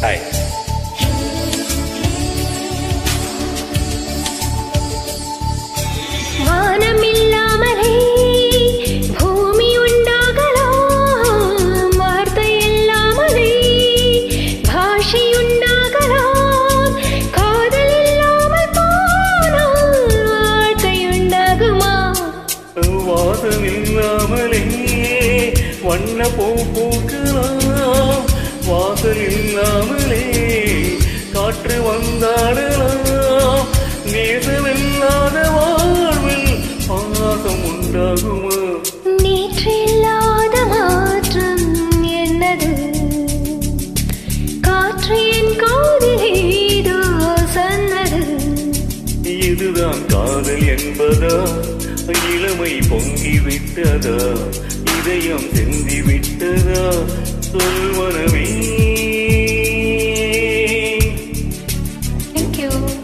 Hi வானமில்லாமலே பூமி உண்டாகலாம் வார்த்தை இல்லாமலே பாஷை உண்டாகலாம் காதல் இல்லாமல் போனால் வாழ்க்கை உண்டாகுமா வாதம் இல்லாமலே வண்ண பூ பூக்கலாம் வாசல் இல்லாமலே காற்று வந்தாடலாம் நேசமில்லாத வாழ்வில் பாசம் உண்டாகுமா நேற்றில்லாத மாற்றம் என்னது காற்று என் காதில் ஏதோ சொன்னது இதுதான் காதல் என்பதா இளமை பொங்கி விட்டதா இதயம் செந்தி விட்டதா சொல்வனமே Thank you.